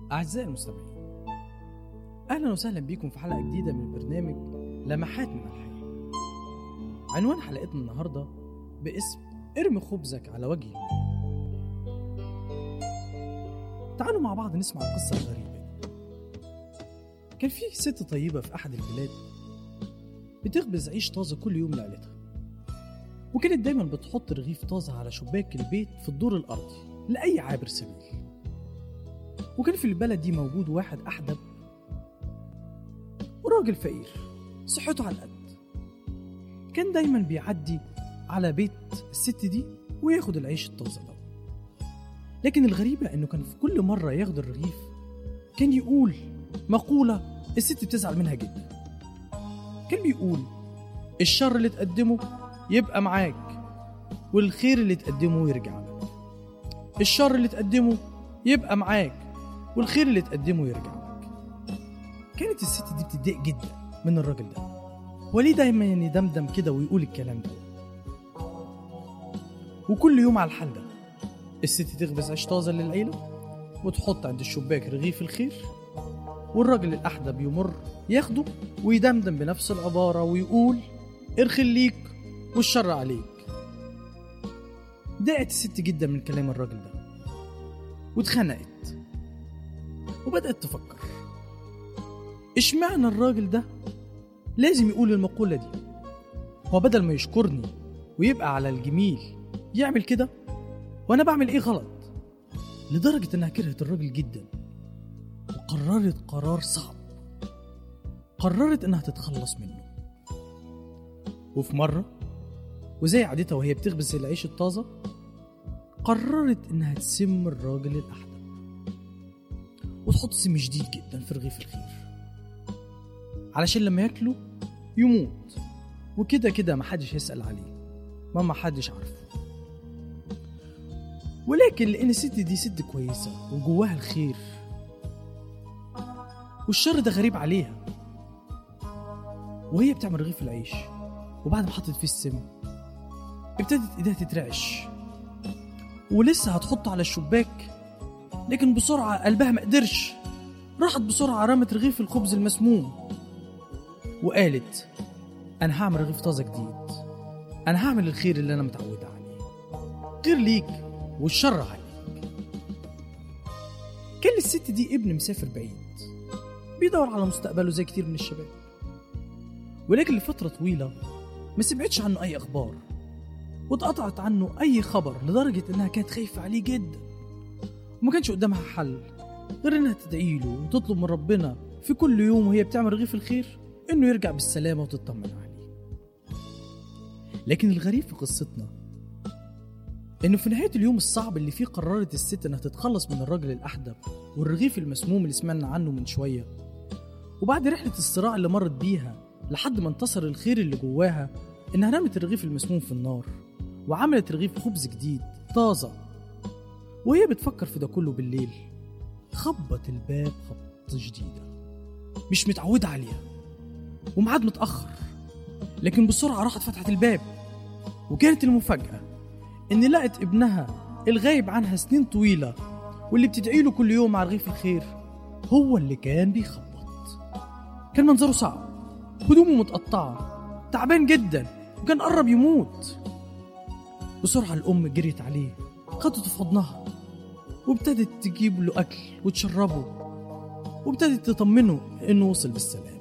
أعزائي المستمعين أهلا وسهلا بكم في حلقة جديدة من برنامج لمحات من الحياة عنوان حلقتنا النهاردة باسم ارمي خبزك على وجه الماء تعالوا مع بعض نسمع القصة الغريبة دي كان في ست طيبة في أحد البلاد بتخبز عيش طازة كل يوم لعيلتها وكانت دايما بتحط رغيف طازة على شباك البيت في الدور الأرضي لأي عابر سبيل وكان في البلد دي موجود واحد أحدب وراجل فقير صحته على القد كان دايما بيعدي على بيت الست دي وياخد العيش الطازة ده لكن الغريبة إنه كان في كل مرة ياخد الرغيف كان يقول مقولة الست بتزعل منها جدا كان بيقول الشر اللي تقدمه يبقى معاك والخير اللي تقدمه يرجع لك الشر اللي تقدمه يبقى معاك والخير اللي تقدمه يرجع لك كانت الست دي بتتضايق جدا من الراجل ده هو ليه دايما يدمدم كده ويقول الكلام ده وكل يوم على الحال ده الست تخبز عيش طازه للعيله وتحط عند الشباك رغيف الخير والراجل الأحدب يمر ياخده ويدمدم بنفس العبارة ويقول ارخل ليك والشر عليك ضاقت الست جدا من كلام الراجل ده واتخنقت وبدأت تفكر اشمعنى الراجل ده لازم يقول المقولة دي هو بدل ما يشكرني ويبقى على الجميل يعمل كده وانا بعمل ايه غلط لدرجة انها كرهت الراجل جدا وقررت قرار صعب قررت انها تتخلص منه وفي مرة وزي عادتها وهي بتخبز العيش الطازة قررت انها تسم الراجل الاحدب وتحط سم شديد جدا في رغيف الخير علشان لما ياكله يموت وكده كده محدش يسأل عليه ما محدش عارفه ولكن لأن الست دي ست كويسة وجواها الخير والشر ده غريب عليها وهي بتعمل رغيف العيش وبعد ما حطت فيه السم ابتدت ايديها تترعش ولسه هتحطه على الشباك لكن بسرعة قلبها ما قدرش راحت بسرعة رمت رغيف الخبز المسموم وقالت أنا هعمل رغيف طازة جديد أنا هعمل الخير اللي أنا متعودة عليه خير ليك والشر عليك كان للست دي ابن مسافر بعيد بيدور على مستقبله زي كتير من الشباب ولكن لفترة طويلة ما سمعتش عنه أي أخبار واتقطعت عنه أي خبر لدرجة إنها كانت خايفة عليه جدا وما كانش قدامها حل غير إنها تدعي له وتطلب من ربنا في كل يوم وهي بتعمل رغيف الخير إنه يرجع بالسلامة وتطمن عليه لكن الغريب في قصتنا إنه في نهاية اليوم الصعب اللي فيه قررت الست إنها تتخلص من الراجل الأحدب والرغيف المسموم اللي سمعنا عنه من شوية وبعد رحلة الصراع اللي مرت بيها لحد ما انتصر الخير اللي جواها إنها رمت الرغيف المسموم في النار وعملت رغيف خبز جديد طازة وهي بتفكر في ده كله بالليل خبط الباب خبطة جديدة مش متعودة عليها وميعاد متأخر لكن بسرعة راحت فتحت الباب وكانت المفاجأة إن لقت ابنها الغايب عنها سنين طويلة واللي بتدعي له كل يوم على رغيف الخير هو اللي كان بيخبط كان منظره صعب هدومه متقطعة تعبان جدا وكان قرب يموت بسرعة الأم جريت عليه خدته في حضنها وابتدت تجيب له أكل وتشربه وابتدت تطمنه إنه وصل بالسلام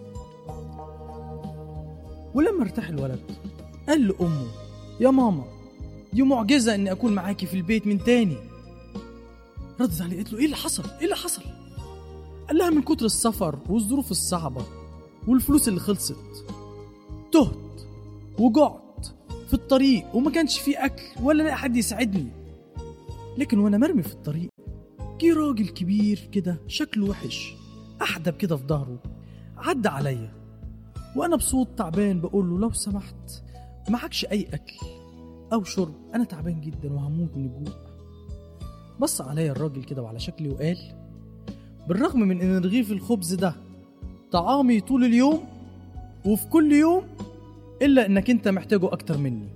ولما ارتاح الولد قال لأمه يا ماما دي معجزة إني أكون معاكي في البيت من تاني ردت عليه قالت له إيه اللي حصل؟ إيه اللي حصل؟ قال لها من كتر السفر والظروف الصعبة والفلوس اللي خلصت تهت وجعت في الطريق وما كانش في أكل ولا لاقي حد يساعدني لكن وأنا مرمي في الطريق جه راجل كبير كده شكله وحش أحدب كده في ظهره عدى عليا وأنا بصوت تعبان بقول له لو سمحت معكش أي أكل أو شرب أنا تعبان جدا وهموت من الجوع بص عليا الراجل كده وعلى شكلي وقال بالرغم من ان رغيف الخبز ده طعامي طول اليوم وفي كل يوم الا انك انت محتاجه اكتر مني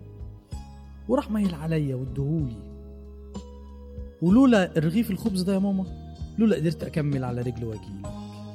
وراح مايل عليا وادهولي ولولا الرغيف الخبز ده يا ماما لولا قدرت أكمل على رجلي وأجيلك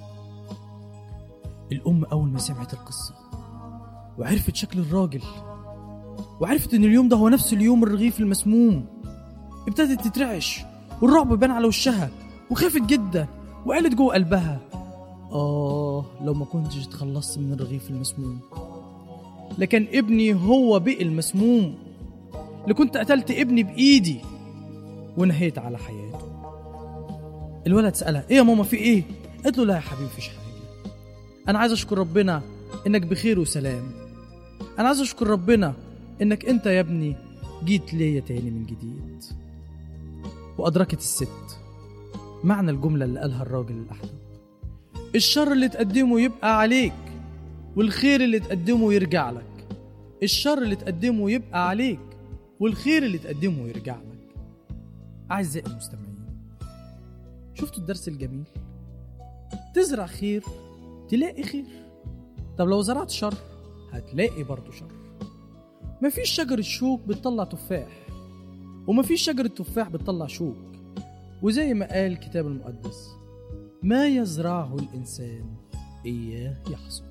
الأم أول ما سمعت القصة وعرفت شكل الراجل وعرفت إن اليوم ده هو نفس اليوم الرغيف المسموم ابتدت تترعش والرعب بان على وشها وخافت جدا وقالت جوه قلبها آه لو ما كنتش اتخلصت من الرغيف المسموم لكن ابني هو بقي المسموم اللي كنت قتلت ابني بإيدي ونهيت على حياته الولد سألها ايه يا ماما في ايه قالت له لا يا حبيبي مفيش حاجة انا عايز اشكر ربنا انك بخير وسلام انا عايز اشكر ربنا انك انت يا ابني جيت ليا تاني من جديد وادركت الست معنى الجملة اللي قالها الراجل الأحدب الشر اللي تقدمه يبقى عليك والخير اللي تقدمه يرجع لك الشر اللي تقدمه يبقى عليك والخير اللي تقدمه يرجع لك أعزائي المستمعين شفتوا الدرس الجميل تزرع خير تلاقي خير طب لو زرعت شر هتلاقي برضه شر مفيش شجرة شوك بتطلع تفاح ومفيش شجرة تفاح بتطلع شوك وزي ما قال الكتاب المقدس ما يزرعه الإنسان إياه يحصد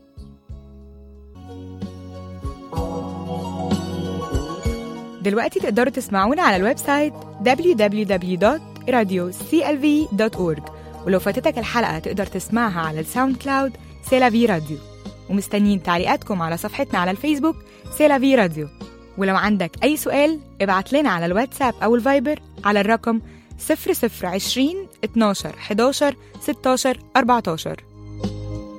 دلوقتي تقدروا تسمعونا على الويب سايت www.radioclv.org ولو فاتتك الحلقة تقدر تسمعها على الساوند كلاود سيلافي راديو ومستنيين تعليقاتكم على صفحتنا على الفيسبوك سيلافي راديو ولو عندك أي سؤال ابعت لنا على الواتساب أو الفايبر على الرقم 0020 12 11 16 14